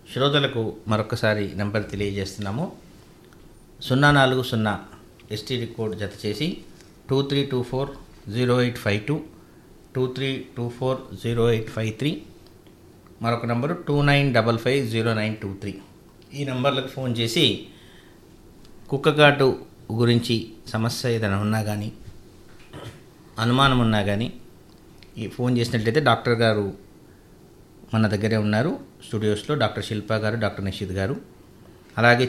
శ్రోతలకు మరొకసారి నెంబర్ తెలియజేస్తున్నాము సున్నా నాలుగు సున్నా ఎస్టీడీ కోడ్ జత చేసి two three two four zero eight five two two three two four zero eight five three మరొక number two nine double five zero nine two three ఈ నంబర్లకు ఫోన్ చేసి కుక్కగాటు గురించి సమస్య ఏదైనా ఉన్నా కానీ అనుమానం ఉన్నా కానీ ఈ ఫోన్ చేసినట్లయితే డాక్టర్ గారు మన దగ్గరే ఉన్నారు స్టూడియోస్లో డాక్టర్ శిల్ప గారు డాక్టర్ నిషిత్ గారు అలాగే